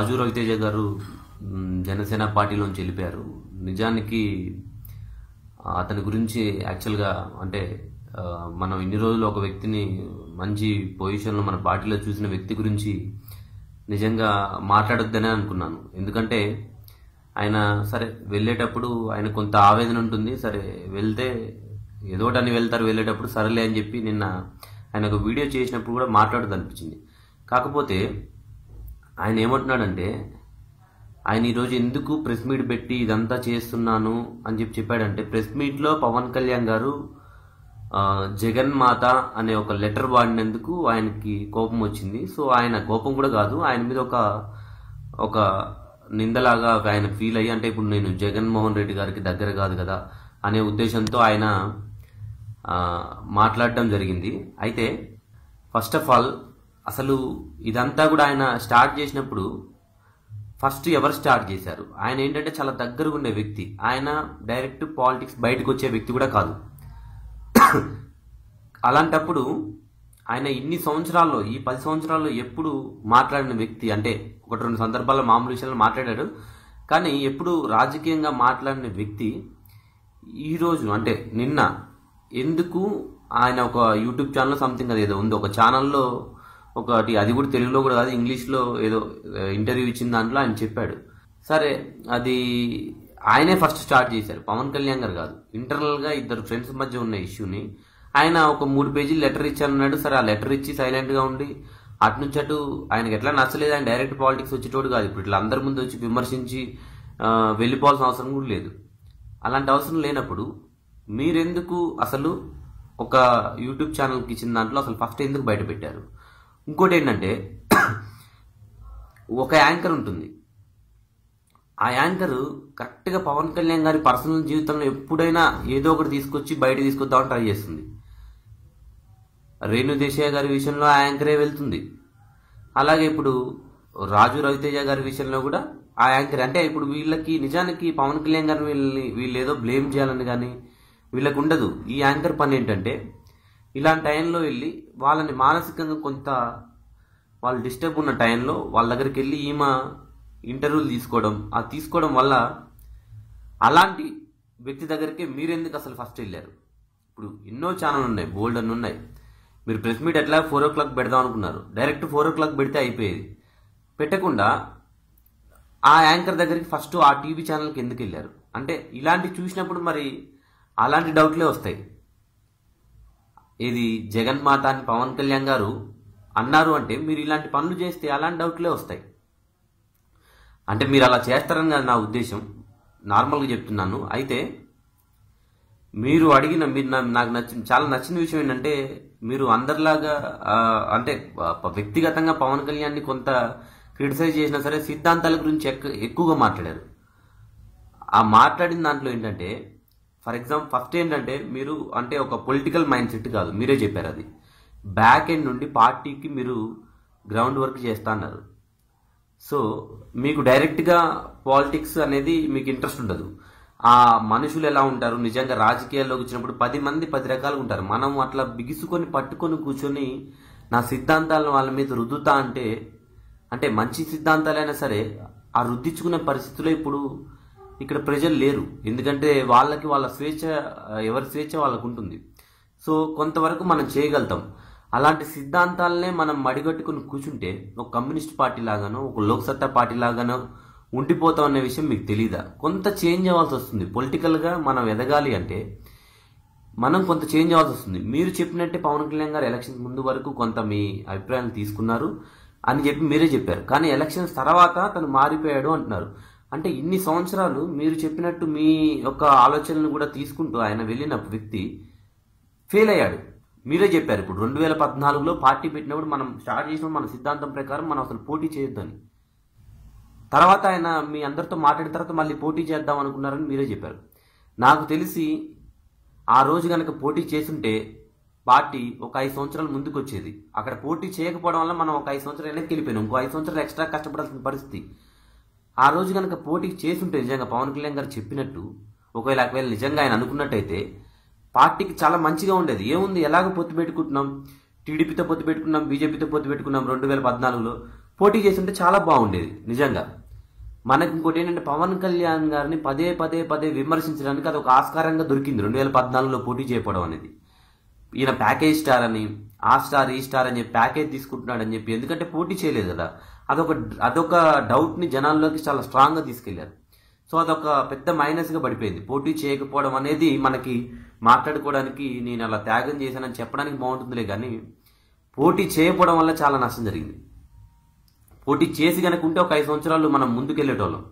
రాజు రవితేజ గారు మ్, జనసేన పార్టీలోంచి వెళ్ళిపోయారు నిజానికి ఆ, అతని గురించి యాక్చువల్గా అంటే ఆ, మనం ఇన్ని రోజులు ఒక వ్యక్తిని మంచి పొజిషన్లో మన పార్టీలో చూసిన వ్యక్తి గురించి నిజంగా మాట్లాడొద్దనే అనుకున్నాను ఎందుకంటే ఆయన సరే వెళ్ళేటప్పుడు ఆయన కొంత ఆవేదన ఉంటుంది సరే వెళ్తే ఏదో ఒకటి అని వెళ్తారు వెళ్ళేటప్పుడు సరేలే అని చెప్పి నిన్న ఆయన ఒక వీడియో చేసినప్పుడు కూడా మాట్లాడదు అనిపించింది కాకపోతే ఆయన ఏమంటున్నాడంటే ఆయన ఈరోజు ఎందుకు ప్రెస్ మీట్ పెట్టి ఇదంతా చేస్తున్నాను అని చెప్పి చెప్పాడంటే ప్రెస్ మీట్లో పవన్ కళ్యాణ్ గారు ఆ, జగన్ మాత అనే ఒక లెటర్ వాడినందుకు ఆయనకి కోపం వచ్చింది సో ఆయన కోపం కూడా కాదు ఆయన మీద ఒక ఒక నిందలాగా ఆయన ఫీల్ అయ్యి అంటే ఇప్పుడు నేను జగన్మోహన్ రెడ్డి గారికి దగ్గర కాదు కదా అనే ఉద్దేశంతో ఆయన ఆ, మాట్లాడడం జరిగింది అయితే ఫస్ట్ ఆఫ్ ఆల్ అసలు ఇదంతా కూడా ఆయన స్టార్ట్ చేసినప్పుడు ఫస్ట్ ఎవరు స్టార్ట్ చేశారు ఆయన ఏంటంటే చాలా దగ్గరగా ఉండే వ్యక్తి ఆయన డైరెక్ట్ పాలిటిక్స్ బయటకు వచ్చే వ్యక్తి కూడా కాదు అలాంటప్పుడు ఆయన ఇన్ని సంవత్సరాల్లో ఈ పది సంవత్సరాల్లో ఎప్పుడు మాట్లాడిన వ్యక్తి అంటే ఒకటి రెండు సందర్భాల్లో మామూలు విషయాలు మాట్లాడాడు కానీ ఎప్పుడు రాజకీయంగా మాట్లాడిన వ్యక్తి ఈ రోజు అంటే నిన్న ఎందుకు ఆయన ఒక యూట్యూబ్ ఛానల్ సంథింగ్ అది ఏదో ఉంది ఒక ఛానల్లో ఒకటి అది కూడా తెలుగులో కూడా కాదు ఇంగ్లీష్లో ఏదో ఇంటర్వ్యూ ఇచ్చిన దాంట్లో ఆయన చెప్పాడు సరే అది ఆయనే ఫస్ట్ స్టార్ట్ చేశారు పవన్ కళ్యాణ్ గారు కాదు ఇంటర్నల్గా ఇద్దరు ఫ్రెండ్స్ మధ్య ఉన్న ఇష్యూని ఆయన ఒక మూడు పేజీలు లెటర్ ఇచ్చానన్నాడు సరే ఆ లెటర్ ఇచ్చి సైలెంట్గా ఉండి అటు నుంచి అటు ఆయనకి ఎట్లా నచ్చలేదు ఆయన డైరెక్ట్ పాలిటిక్స్ వచ్చేటోడు కాదు ఇప్పుడు ఇట్లా అందరి ముందు వచ్చి విమర్శించి ఆ, వెళ్ళిపోవాల్సిన అవసరం కూడా లేదు అలాంటి అవసరం లేనప్పుడు మీరెందుకు అసలు ఒక యూట్యూబ్ ఛానల్కి ఇచ్చిన దాంట్లో అసలు ఫస్ట్ ఎందుకు బయట పెట్టారు ఇంకోటి ఏంటంటే ఒక యాంకర్ ఉంటుంది ఆ యాంకర్ కరెక్ట్గా పవన్ కళ్యాణ్ గారి పర్సనల్ జీవితంలో ఎప్పుడైనా ఏదో ఒకటి తీసుకొచ్చి బయట తీసుకొద్దామని ట్రై చేస్తుంది రేణు దేశయ్య గారి విషయంలో ఆ యాంకరే వెళ్తుంది అలాగే ఇప్పుడు రాజు రవితేజ గారి విషయంలో కూడా ఆ యాంకర్ అంటే ఇప్పుడు వీళ్ళకి నిజానికి పవన్ కళ్యాణ్ గారిని వీళ్ళని వీళ్ళు ఏదో బ్లేమ్ చేయాలని కానీ వీళ్ళకి ఉండదు ఈ యాంకర్ పని ఏంటంటే ఇలాంటి టైంలో వెళ్ళి వాళ్ళని మానసికంగా కొంత వాళ్ళు డిస్టర్బ్ ఉన్న టైంలో వాళ్ళ దగ్గరికి వెళ్ళి ఈమె ఇంటర్వ్యూలు తీసుకోవడం ఆ తీసుకోవడం వల్ల అలాంటి వ్యక్తి దగ్గరికి మీరెందుకు అసలు ఫస్ట్ వెళ్ళారు ఇప్పుడు ఎన్నో ఛానల్ ఉన్నాయి బోల్డ్ అని ఉన్నాయి మీరు ప్రెస్ మీట్ ఎట్లా ఫోర్ ఓ క్లాక్ పెడదాం అనుకున్నారు డైరెక్ట్ ఫోర్ ఓ క్లాక్ పెడితే అయిపోయేది పెట్టకుండా ఆ యాంకర్ దగ్గరికి ఫస్ట్ ఆ టీవీ ఛానల్కి ఎందుకు వెళ్ళారు అంటే ఇలాంటి చూసినప్పుడు మరి అలాంటి డౌట్లే వస్తాయి ఇది జగన్ మాత అని పవన్ కళ్యాణ్ గారు అన్నారు అంటే మీరు ఇలాంటి పనులు చేస్తే అలాంటి డౌట్లే వస్తాయి అంటే మీరు అలా చేస్తారని కాదు నా ఉద్దేశం నార్మల్గా చెప్తున్నాను అయితే మీరు అడిగిన మీరు నా- నాకు నచ్చిన చాలా నచ్చిన విషయం ఏంటంటే మీరు అందరిలాగా ఆ, అంటే ప- వ్యక్తిగతంగా పవన్ కళ్యాణ్ని కొంత క్రిటిసైజ్ చేసినా సరే సిద్ధాంతాల గురించి ఎక్క- ఎక్కువగా మాట్లాడారు ఆ మాట్లాడిన దాంట్లో ఏంటంటే ఫర్ ఎగ్జాంపుల్ ఫస్ట్ ఏంటంటే మీరు అంటే ఒక పొలిటికల్ మైండ్ సెట్ కాదు మీరే చెప్పారు అది బ్యాక్ ఎండ్ నుండి పార్టీకి మీరు గ్రౌండ్ వర్క్ చేస్తా అన్నారు సో మీకు డైరెక్ట్గా పాలిటిక్స్ అనేది మీకు ఇంట్రెస్ట్ ఉండదు ఆ మనుషులు ఎలా ఉంటారు నిజంగా రాజకీయాల్లోకి వచ్చినప్పుడు పది మంది పది రకాలుగా ఉంటారు మనం అట్లా బిగుసుకొని పట్టుకొని కూర్చొని నా సిద్ధాంతాలను వాళ్ళ మీద రుద్దుతా అంటే అంటే మంచి సిద్ధాంతాలైనా సరే ఆ రుద్దించుకునే పరిస్థితిలో ఇప్పుడు ఇక్కడ ప్రజలు లేరు ఎందుకంటే వాళ్ళకి వాళ్ళ స్వేచ్ఛ ఆ, ఎవరి స్వేచ్ఛ వాళ్ళకు ఉంటుంది సో కొంతవరకు మనం చేయగలుగుతాం అలాంటి సిద్ధాంతాలనే మనం మడిగట్టుకుని కూర్చుంటే ఒక కమ్యూనిస్ట్ పార్టీ లాగానో ఒక లోక్సత్తా పార్టీ లాగానో ఉండిపోతాం అనే విషయం మీకు తెలియదా కొంత చేంజ్ అవ్వాల్సి వస్తుంది పొలిటికల్గా మనం ఎదగాలి అంటే మనం కొంత చేంజ్ అవ్వాల్సి వస్తుంది మీరు చెప్పినట్టే పవన్ కళ్యాణ్ గారు ఎలక్షన్స్ ముందు వరకు కొంత మీ అభిప్రాయాలు తీసుకున్నారు అని చెప్పి మీరే చెప్పారు కానీ ఎలక్షన్స్ తర్వాత తను మారిపోయాడు అంటున్నారు అంటే ఇన్ని సంవత్సరాలు మీరు చెప్పినట్టు మీ యొక్క ఆలోచనలు కూడా తీసుకుంటూ ఆయన వెళ్ళిన వ్యక్తి ఫెయిల్ అయ్యాడు మీరే చెప్పారు ఇప్పుడు రెండు వేల పద్నాలుగులో పార్టీ పెట్టినప్పుడు మనం స్టార్ట్ చేసినప్పుడు మన సిద్ధాంతం ప్రకారం మనం అసలు పోటీ చేయొద్దని తర్వాత ఆయన మీ అందరితో మాట్లాడిన తర్వాత మళ్ళీ పోటీ చేద్దాం అనుకున్నారని మీరే చెప్పారు నాకు తెలిసి ఆ రోజు కనుక పోటీ చేసుంటే పార్టీ ఒక ఐదు సంవత్సరాల ముందుకు వచ్చేది అక్కడ పోటీ చేయకపోవడం వల్ల మనం ఒక ఐదు సంవత్సరాలు వెనక్కి వెళ్ళిపోయినాం ఇంకో ఐదు సంవత్సరాలు ఎక్స్ట్రా కష్టపడాల్సిన పరిస్థితి ఆ రోజు కనుక పోటీ చేసుంటే నిజంగా పవన్ కళ్యాణ్ గారు చెప్పినట్టు ఒకవేళ ఒకవేళ నిజంగా ఆయన అనుకున్నట్టయితే పార్టీకి చాలా మంచిగా ఉండేది ఏముంది ఎలాగ పొత్తు పెట్టుకుంటున్నాం టీడీపీతో పొత్తు పెట్టుకున్నాం బీజేపీతో పొత్తు పెట్టుకున్నాం రెండు వేల పద్నాలుగులో పోటీ చేస్తుంటే చాలా బాగుండేది నిజంగా మనకి ఇంకోటి ఏంటంటే పవన్ కళ్యాణ్ గారిని పదే పదే పదే విమర్శించడానికి అది ఒక ఆస్కారంగా దొరికింది రెండు వేల పద్నాలుగులో పోటీ చేయకపోవడం అనేది ఈయన ప్యాకేజ్ స్టార్ అని ఆ స్టార్ ఈ స్టార్ అని చెప్పి ప్యాకేజ్ తీసుకుంటున్నాడు అని చెప్పి ఎందుకంటే పోటీ చేయలేదు కదా అదొక అదొక డౌట్ ని జనాల్లోకి చాలా స్ట్రాంగ్ గా తీసుకెళ్లారు సో అదొక పెద్ద మైనస్ గా పడిపోయింది పోటీ చేయకపోవడం అనేది మనకి మాట్లాడుకోవడానికి నేను అలా త్యాగం చేశానని చెప్పడానికి బాగుంటుందిలే కానీ పోటీ చేయకపోవడం వల్ల చాలా నష్టం జరిగింది పోటీ చేసి కనుక ఉంటే ఒక ఐదు సంవత్సరాలు మనం ముందుకెళ్ళేటోళ్ళం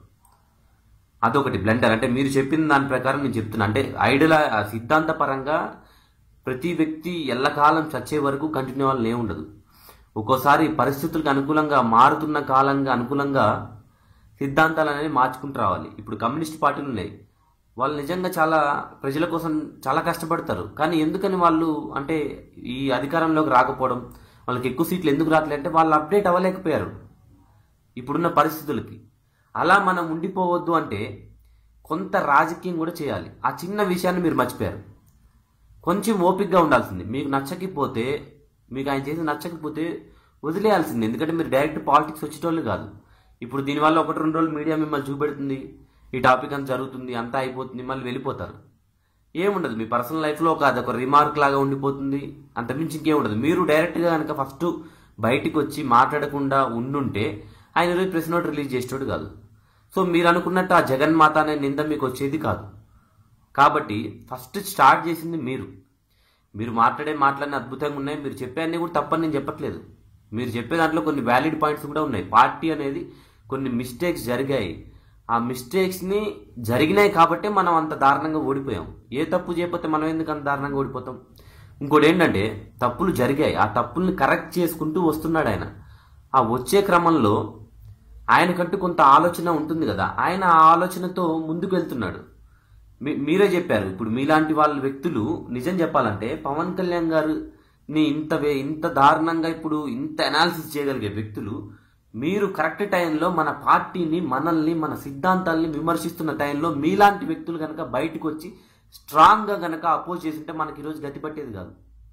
అదొకటి బ్లెండర్ అంటే మీరు చెప్పిన దాని ప్రకారం నేను చెప్తున్నా అంటే ఐడియల్ సిద్ధాంత పరంగా ప్రతి వ్యక్తి ఎల్లకాలం చచ్చే వరకు కంటిన్యూ అవ్వాలని ఉండదు ఒక్కోసారి పరిస్థితులకు అనుకూలంగా మారుతున్న కాలంగా అనుకూలంగా సిద్ధాంతాలు అనేది మార్చుకుంటూ రావాలి ఇప్పుడు కమ్యూనిస్ట్ పార్టీలు ఉన్నాయి వాళ్ళు నిజంగా చాలా ప్రజల కోసం చాలా కష్టపడతారు కానీ ఎందుకని వాళ్ళు అంటే ఈ అధికారంలోకి రాకపోవడం వాళ్ళకి ఎక్కువ సీట్లు ఎందుకు రావట్లేదు అంటే వాళ్ళు అప్డేట్ అవ్వలేకపోయారు ఇప్పుడున్న పరిస్థితులకి అలా మనం ఉండిపోవద్దు అంటే కొంత రాజకీయం కూడా చేయాలి ఆ చిన్న విషయాన్ని మీరు మర్చిపోయారు కొంచెం ఓపికగా ఉండాల్సింది మీకు నచ్చకపోతే మీకు ఆయన చేసి నచ్చకపోతే వదిలేయాల్సింది ఎందుకంటే మీరు డైరెక్ట్ పాలిటిక్స్ వచ్చేటోళ్ళు కాదు ఇప్పుడు దీనివల్ల ఒకటి రెండు రోజులు మీడియా మిమ్మల్ని చూపెడుతుంది ఈ టాపిక్ అంతా జరుగుతుంది అంతా అయిపోతుంది మళ్ళీ వెళ్ళిపోతారు ఏముండదు మీ పర్సనల్ లైఫ్లో ఒక అదొక రిమార్క్ లాగా ఉండిపోతుంది అంతమించి ఇంకేముండదు మీరు డైరెక్ట్గా కనుక ఫస్ట్ బయటికి వచ్చి మాట్లాడకుండా ఉండుంటే ఆయన ఈరోజు ప్రెస్ నోట్ రిలీజ్ చేసేటోడు కాదు సో మీరు అనుకున్నట్టు ఆ జగన్మాత అనే నింద మీకు వచ్చేది కాదు కాబట్టి ఫస్ట్ స్టార్ట్ చేసింది మీరు మీరు మాట్లాడే మాటలన్నీ అద్భుతంగా ఉన్నాయి మీరు చెప్పే అన్నీ కూడా తప్పని నేను చెప్పట్లేదు మీరు చెప్పే దాంట్లో కొన్ని వ్యాలిడ్ పాయింట్స్ కూడా ఉన్నాయి పార్టీ అనేది కొన్ని మిస్టేక్స్ జరిగాయి ఆ మిస్టేక్స్ని జరిగినాయి కాబట్టే మనం అంత దారుణంగా ఓడిపోయాం ఏ తప్పు చేయకపోతే మనం ఎందుకు అంత దారుణంగా ఓడిపోతాం ఇంకోటి ఏంటంటే తప్పులు జరిగాయి ఆ తప్పుల్ని కరెక్ట్ చేసుకుంటూ వస్తున్నాడు ఆయన ఆ వచ్చే క్రమంలో ఆయనకంటూ కొంత ఆలోచన ఉంటుంది కదా ఆయన ఆ ఆలోచనతో ముందుకు వెళ్తున్నాడు మీ- మీరే చెప్పారు ఇప్పుడు మీలాంటి వాళ్ళ వ్యక్తులు నిజం చెప్పాలంటే పవన్ కళ్యాణ్ గారు ని ఇంత వే- ఇంత దారుణంగా ఇప్పుడు ఇంత అనాలిసిస్ చేయగలిగే వ్యక్తులు మీరు కరెక్ట్ టైంలో మన పార్టీని మనల్ని మన సిద్ధాంతాల్ని విమర్శిస్తున్న టైంలో మీలాంటి వ్యక్తులు కనుక బయటకు వచ్చి స్ట్రాంగ్గా కనుక అపోజ్ చేసింటే మనకి ఈరోజు గతి పట్టేది కాదు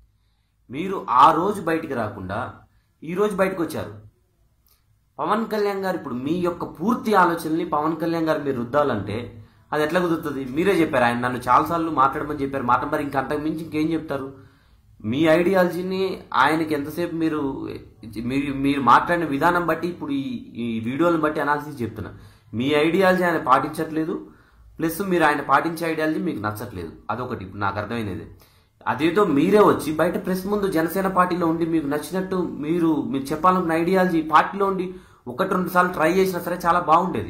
మీరు ఆ రోజు బయటికి రాకుండా ఈ రోజు బయటకు వచ్చారు పవన్ కళ్యాణ్ గారు ఇప్పుడు మీ యొక్క పూర్తి ఆలోచనల్ని పవన్ కళ్యాణ్ గారు మీరు రుద్దాలంటే అది ఎట్లా కుదురుతుంది మీరే చెప్పారు ఆయన నన్ను చాలాసార్లు మాట్లాడమని చెప్పారు మాట మరి ఇంకా అంతకు మించి ఇంకేం చెప్తారు మీ ఐడియాలజీని ఆయనకి ఎంతసేపు మీరు మీరు మీరు మాట్లాడిన విధానం బట్టి ఇప్పుడు ఈ ఈ వీడియోలను బట్టి అనాలిసిస్ చెప్తున్నా మీ ఐడియాలజీ ఆయన పాటించట్లేదు ప్లస్ మీరు ఆయన పాటించే ఐడియాలజీ మీకు నచ్చట్లేదు అదొకటి ఇప్పుడు నాకు అర్థమైనది అదేదో మీరే వచ్చి బయట ప్రెస్ ముందు జనసేన పార్టీలో ఉండి మీకు నచ్చినట్టు మీరు మీరు చెప్పాలనుకున్న ఐడియాలజీ పార్టీలో ఉండి ఒకటి రెండు సార్లు ట్రై చేసినా సరే చాలా బాగుండేది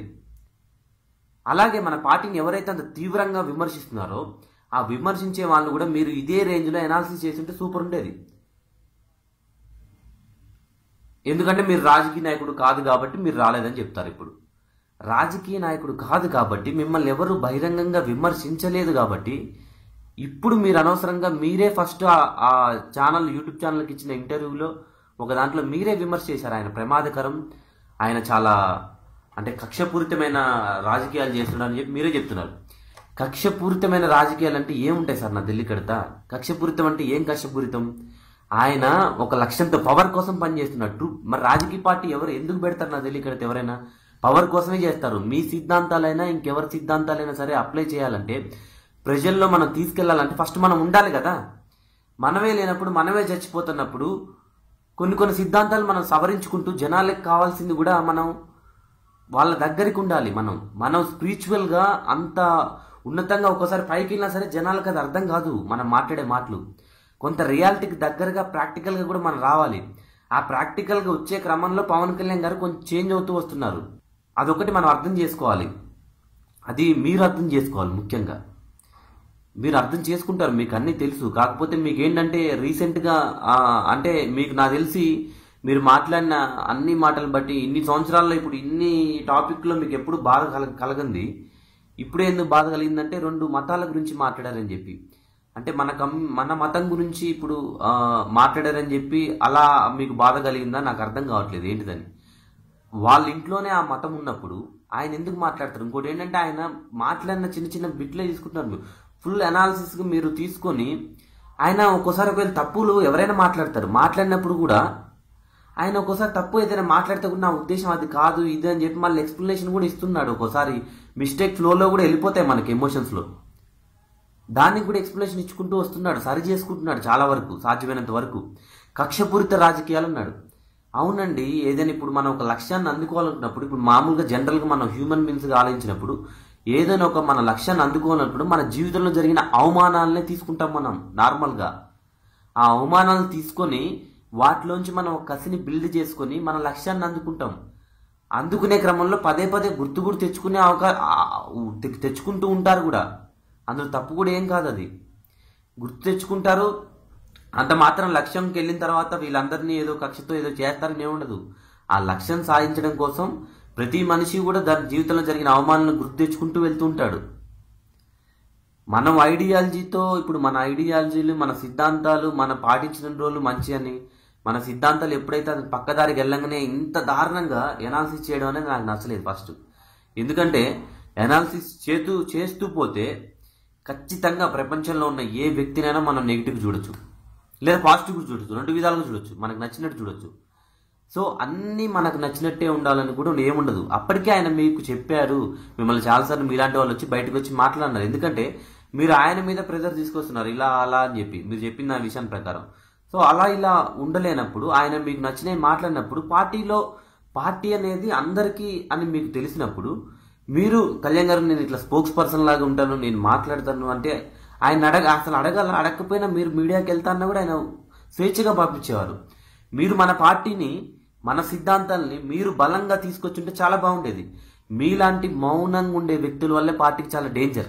అలాగే మన పార్టీని ఎవరైతే అంత తీవ్రంగా విమర్శిస్తున్నారో ఆ విమర్శించే వాళ్ళు కూడా మీరు ఇదే రేంజ్లో అనాలిసిస్ చేస్తుంటే సూపర్ ఉండేది ఎందుకంటే మీరు రాజకీయ నాయకుడు కాదు కాబట్టి మీరు రాలేదని చెప్తారు ఇప్పుడు రాజకీయ నాయకుడు కాదు కాబట్టి మిమ్మల్ని ఎవరు బహిరంగంగా విమర్శించలేదు కాబట్టి ఇప్పుడు మీరు అనవసరంగా మీరే ఫస్ట్ ఆ- ఆ ఛానల్ యూట్యూబ్ ఛానల్కి ఇచ్చిన ఇంటర్వ్యూలో ఒక దాంట్లో మీరే విమర్శ చేశారు ఆయన ప్రమాదకరం ఆయన చాలా అంటే కక్షపూరితమైన రాజకీయాలు చేస్తున్నాడు అని చెప్పి మీరే చెప్తున్నారు కక్షపూరితమైన రాజకీయాలు అంటే ఏముంటాయి సార్ నా ఢిల్లీ కడతా కక్షపూరితం అంటే ఏం కక్షపూరితం ఆయన ఒక లక్ష్యంతో పవర్ కోసం పనిచేస్తున్నట్టు మరి రాజకీయ పార్టీ ఎవరు ఎందుకు పెడతారు నా ఢిల్లీ కడితే ఎవరైనా పవర్ కోసమే చేస్తారు మీ సిద్ధాంతాలైనా ఇంకెవరి సిద్ధాంతాలైనా సరే అప్లై చేయాలంటే ప్రజల్లో మనం తీసుకెళ్లాలంటే ఫస్ట్ మనం ఉండాలి కదా మనమే లేనప్పుడు మనమే చచ్చిపోతున్నప్పుడు కొన్ని కొన్ని సిద్ధాంతాలు మనం సవరించుకుంటూ జనాలకు కావాల్సింది కూడా మనం వాళ్ళ దగ్గరికి ఉండాలి మనం మనం స్పిరిచువల్ గా అంత ఉన్నతంగా ఒక్కోసారి పైకి వెళ్ళినా సరే జనాలకు అది అర్థం కాదు మనం మాట్లాడే మాటలు కొంత రియాలిటీకి దగ్గరగా ప్రాక్టికల్ గా కూడా మనం రావాలి ఆ ప్రాక్టికల్ గా వచ్చే క్రమంలో పవన్ కళ్యాణ్ గారు కొంచెం చేంజ్ అవుతూ వస్తున్నారు అదొకటి మనం అర్థం చేసుకోవాలి అది మీరు అర్థం చేసుకోవాలి ముఖ్యంగా మీరు అర్థం చేసుకుంటారు మీకు అన్నీ తెలుసు కాకపోతే మీకు ఏంటంటే రీసెంట్గా ఆ, అంటే మీకు నాకు తెలిసి మీరు మాట్లాడిన అన్ని మాటలు బట్టి ఇన్ని సంవత్సరాల్లో ఇప్పుడు ఇన్ని టాపిక్లో మీకు ఎప్పుడు బాధ కల కలగంది ఇప్పుడే ఎందుకు బాధ కలిగిందంటే రెండు మతాల గురించి మాట్లాడారని చెప్పి అంటే మన కమ్ మన మతం గురించి ఇప్పుడు ఆ, మాట్లాడారని చెప్పి అలా మీకు బాధ కలిగిందా నాకు అర్థం కావట్లేదు ఏంటిదని వాళ్ళ ఇంట్లోనే ఆ మతం ఉన్నప్పుడు ఆయన ఎందుకు మాట్లాడతారు ఇంకోటి ఏంటంటే ఆయన మాట్లాడిన చిన్న చిన్న బిట్లే తీసుకుంటున్నారు ఫుల్ అనాలిసిస్ మీరు తీసుకొని ఆయన ఒక్కోసారి ఒకవేళ తప్పులు ఎవరైనా మాట్లాడతారు మాట్లాడినప్పుడు కూడా ఆయన ఒక్కోసారి తప్పు ఏదైనా మాట్లాడితే కూడా నా ఉద్దేశం అది కాదు ఇది అని చెప్పి మళ్ళీ ఎక్స్ప్లెనేషన్ కూడా ఇస్తున్నాడు ఒక్కోసారి మిస్టేక్ ఫ్లోలో కూడా వెళ్ళిపోతాయి మనకి ఎమోషన్స్లో దానికి కూడా ఎక్స్ప్లెనేషన్ ఇచ్చుకుంటూ వస్తున్నాడు సరి చేసుకుంటున్నాడు చాలా వరకు సాధ్యమైనంత వరకు కక్షపూరిత రాజకీయాలు అన్నాడు అవునండి ఏదైనా ఇప్పుడు మనం ఒక లక్ష్యాన్ని అందుకోవాలనుకున్నప్పుడు ఇప్పుడు మామూలుగా జనరల్గా మనం హ్యూమన్ బీయింగ్స్గా ఆలోచించినప్పుడు ఏదైనా ఒక మన లక్ష్యాన్ని అందుకోవాలన్నప్పుడు మన జీవితంలో జరిగిన అవమానాలనే తీసుకుంటాం మనం నార్మల్గా ఆ అవమానాలు తీసుకొని వాటిలోంచి మనం ఒక కసిని బిల్డ్ చేసుకొని మన లక్ష్యాన్ని అందుకుంటాం అందుకునే క్రమంలో పదే పదే గుర్తు కూడా తెచ్చుకునే అవకాశం తెచ్చుకుంటూ ఉంటారు కూడా అందులో తప్పు కూడా ఏం కాదు అది గుర్తు తెచ్చుకుంటారు అంత మాత్రం లక్ష్యంకి వెళ్ళిన తర్వాత వీళ్ళందరినీ ఏదో కక్షతో ఏదో చేస్తారని ఏముండదు ఆ లక్ష్యం సాధించడం కోసం ప్రతి మనిషి కూడా దాని జీవితంలో జరిగిన అవమానాలను గుర్తు తెచ్చుకుంటూ వెళ్తూ ఉంటాడు మనం ఐడియాలజీతో ఇప్పుడు మన ఐడియాలజీలు మన సిద్ధాంతాలు మన పాటించిన రోజులు మంచి అని మన సిద్ధాంతాలు ఎప్పుడైతే అది పక్కదారికి వెళ్ళంగానే ఇంత దారుణంగా ఎనాలిసిస్ చేయడం అనేది నాకు నచ్చలేదు ఫస్ట్ ఎందుకంటే ఎనాలిసిస్ చేతూ చేస్తూ పోతే ఖచ్చితంగా ప్రపంచంలో ఉన్న ఏ వ్యక్తినైనా మనం నెగిటివ్ చూడొచ్చు లేదా పాజిటివ్ చూడొచ్చు రెండు విధాలుగా చూడొచ్చు మనకు నచ్చినట్టు చూడొచ్చు సో అన్నీ మనకు నచ్చినట్టే ఉండాలని కూడా ఏముండదు అప్పటికే ఆయన మీకు చెప్పారు మిమ్మల్ని చాలాసార్లు మీలాంటి వాళ్ళు వచ్చి బయటకు వచ్చి మాట్లాడినారు ఎందుకంటే మీరు ఆయన మీద ప్రెజర్ తీసుకొస్తున్నారు ఇలా అలా అని చెప్పి మీరు చెప్పిన ఆ విషయం ప్రకారం సో అలా ఇలా ఉండలేనప్పుడు ఆయన మీకు నచ్చినవి మాట్లాడినప్పుడు పార్టీలో పార్టీ అనేది అందరికీ అని మీకు తెలిసినప్పుడు మీరు కళ్యాణ్ గారు నేను ఇట్లా స్పోక్స్ పర్సన్ లాగా ఉంటాను నేను మాట్లాడతాను అంటే ఆయన అడగ అసలు అడగాల అడగకపోయినా మీరు మీడియాకి వెళ్తాన్నా కూడా ఆయన స్వేచ్ఛగా పంపించేవారు మీరు మన పార్టీని మన సిద్ధాంతాలని మీరు బలంగా తీసుకొచ్చుంటే చాలా బాగుండేది మీలాంటి మౌనంగా ఉండే వ్యక్తుల వల్లే పార్టీకి చాలా డేంజర్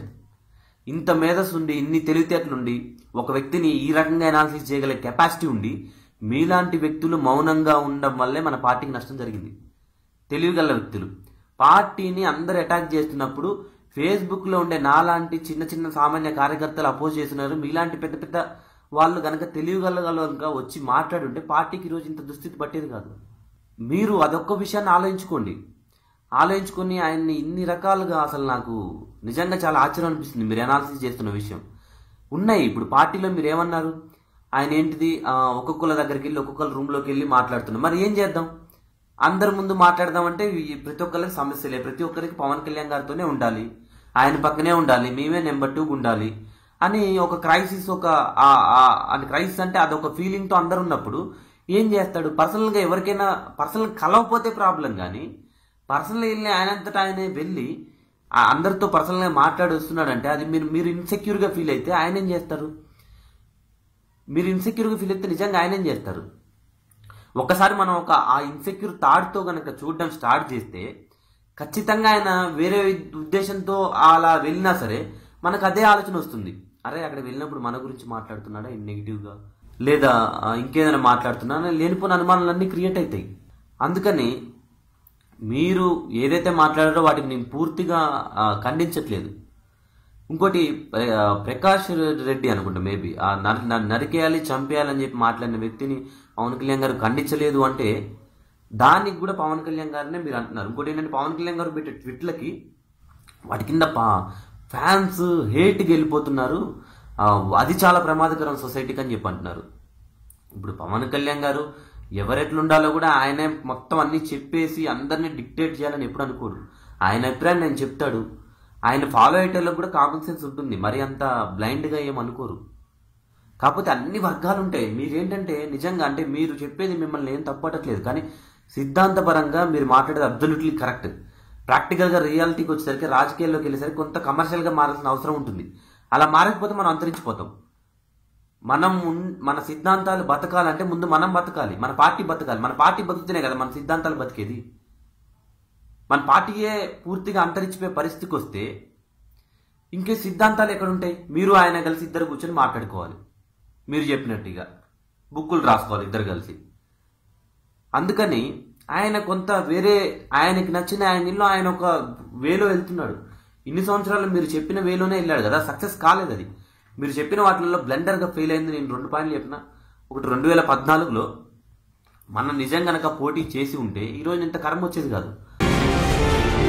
ఇంత మేధస్సు ఉండి ఇన్ని తెలివితేటలుండి ఒక వ్యక్తిని ఈ రకంగా అనాలిసిస్ చేయగల కెపాసిటీ ఉండి మీలాంటి వ్యక్తులు మౌనంగా ఉండడం వల్లే మన పార్టీకి నష్టం జరిగింది తెలివిగల వ్యక్తులు పార్టీని అందరు అటాక్ చేస్తున్నప్పుడు ఫేస్బుక్లో ఉండే నాలాంటి చిన్న చిన్న సామాన్య కార్యకర్తలు అపోజ్ చేస్తున్నారు మీలాంటి పెద్ద పెద్ద వాళ్ళు కనుక తెలియగలగలగా వచ్చి మాట్లాడుంటే పార్టీకి ఈరోజు ఇంత దుస్థితి పట్టేది కాదు మీరు అదొక్క విషయాన్ని ఆలోచించుకోండి ఆలోచించుకొని ఆయన్ని ఇన్ని రకాలుగా అసలు నాకు నిజంగా చాలా ఆశ్చర్యం అనిపిస్తుంది మీరు అనాలిసిస్ చేస్తున్న విషయం ఉన్నాయి ఇప్పుడు పార్టీలో మీరు ఏమన్నారు ఆయన ఏంటిది ఆ, ఒక్కొక్కళ్ళ దగ్గరికి వెళ్ళి ఒక్కొక్కళ్ళ రూమ్లోకి వెళ్ళి మాట్లాడుతున్నారు మరి ఏం చేద్దాం అందరి ముందు మాట్లాడదామంటే ఈ ప్రతి ఒక్కరికి సమస్యలే ప్రతి ఒక్కరికి పవన్ కళ్యాణ్ గారితోనే ఉండాలి ఆయన పక్కనే ఉండాలి మేమే నెంబర్ టూ ఉండాలి అని ఒక క్రైసిస్ ఒక ఆ- ఆ- అని క్రైసిస్ అంటే అదొక ఫీలింగ్తో అందరు ఉన్నప్పుడు ఏం చేస్తాడు పర్సనల్గా ఎవరికైనా పర్సనల్ కలవపోతే ప్రాబ్లం కానీ పర్సనల్ వెళ్ళి ఆయనంతటా ఆయనే వెళ్ళి ఆ అందరితో పర్సనల్గా మాట్లాడి వస్తున్నాడంటే అది మీరు మీరు ఇన్సెక్యూర్గా ఫీల్ అయితే ఆయన ఏం చేస్తారు మీరు ఇన్సెక్యూర్గా ఫీల్ అయితే నిజంగా ఆయన ఏం చేస్తారు ఒక్కసారి మనం ఒక ఆ ఇన్సెక్యూర్ థాట్తో కనుక చూడడం స్టార్ట్ చేస్తే ఖచ్చితంగా ఆయన వేరే ఉద్దేశంతో అలా వెళ్ళినా సరే మనకు అదే ఆలోచన వస్తుంది అరే అక్కడ వెళ్ళినప్పుడు మన గురించి మాట్లాడుతున్నాడా నెగిటివ్గా లేదా ఆ, ఇంకేదైనా మాట్లాడుతున్నా లేనిపోయిన అనుమానాలన్నీ క్రియేట్ అవుతాయి అందుకని మీరు ఏదైతే మాట్లాడారో వాటిని నేను పూర్తిగా ఆ, ఖండించట్లేదు ఇంకోటి ఆ, ప్రకాష్ రెడ్డి అనుకుంటా మేబీ ఆ నర- నన్ను నరికేయాలి చంపేయాలని చెప్పి మాట్లాడిన వ్యక్తిని పవన్ కళ్యాణ్ గారు ఖండించలేదు అంటే దానికి కూడా పవన్ కళ్యాణ్ గారినే మీరు అంటున్నారు ఇంకోటి ఏంటంటే పవన్ కళ్యాణ్ గారు పెట్టే ట్విట్లకి వాటి కింద ఫ్యాన్స్ హేట్కి వెళ్ళిపోతున్నారు ఆ, అది చాలా ప్రమాదకరం సొసైటీకి అని చెప్పి అంటున్నారు ఇప్పుడు పవన్ కళ్యాణ్ గారు ఎవరెట్లుండాలో కూడా ఆయనే మొత్తం అన్ని చెప్పేసి అందరినీ డిక్టేట్ చేయాలని ఎప్పుడు అనుకోడు ఆయన అభిప్రాయం నేను చెప్తాడు ఆయన ఫాలో అయ్యేటోళ్ళకి కూడా కామన్ సెన్స్ ఉంటుంది మరి అంత బ్లైండ్గా ఏం అనుకోరు కాకపోతే అన్ని వర్గాలు ఉంటాయి మీరేంటంటే నిజంగా అంటే మీరు చెప్పేది మిమ్మల్ని ఏం తప్పటట్లేదు కానీ సిద్ధాంతపరంగా మీరు మాట్లాడేది అబ్జల్యూట్లీ కరెక్ట్ ప్రాక్టికల్గా రియాలిటీకి వచ్చేసరికి రాజకీయాల్లోకి వెళ్ళేసరికి కొంత కమర్షియల్గా మారాల్సిన అవసరం ఉంటుంది అలా మారకపోతే మనం అంతరించిపోతాం మనం ఉన్- మన సిద్ధాంతాలు బతకాలంటే ముందు మనం బతకాలి మన పార్టీ బతకాలి మన పార్టీ బతుకుతేనే కదా మన సిద్ధాంతాలు బతికేది మన పార్టీయే పూర్తిగా అంతరించిపోయే పరిస్థితికి వస్తే ఇంకే సిద్ధాంతాలు ఎక్కడ ఉంటాయి మీరు ఆయన కలిసి ఇద్దరు కూర్చొని మాట్లాడుకోవాలి మీరు చెప్పినట్టుగా బుక్కులు రాసుకోవాలి ఇద్దరు కలిసి అందుకని ఆయన కొంత వేరే ఆయనకి నచ్చిన ఆయన ఇల్లు ఆయన ఒక వేలో వెళ్తున్నాడు ఇన్ని సంవత్సరాలు మీరు చెప్పిన వేలోనే వెళ్ళాడు కదా సక్సెస్ కాలేదు అది మీరు చెప్పిన వాటిల్లో బ్లెండర్గా ఫెయిల్ అయింది నేను రెండు పాయింట్లు చెప్పిన ఒకటి రెండు వేల పద్నాలుగులో మనం నిజంగా గనక పోటీ చేసి ఉంటే ఈరోజు ఇంత కర్మ వచ్చేది కాదు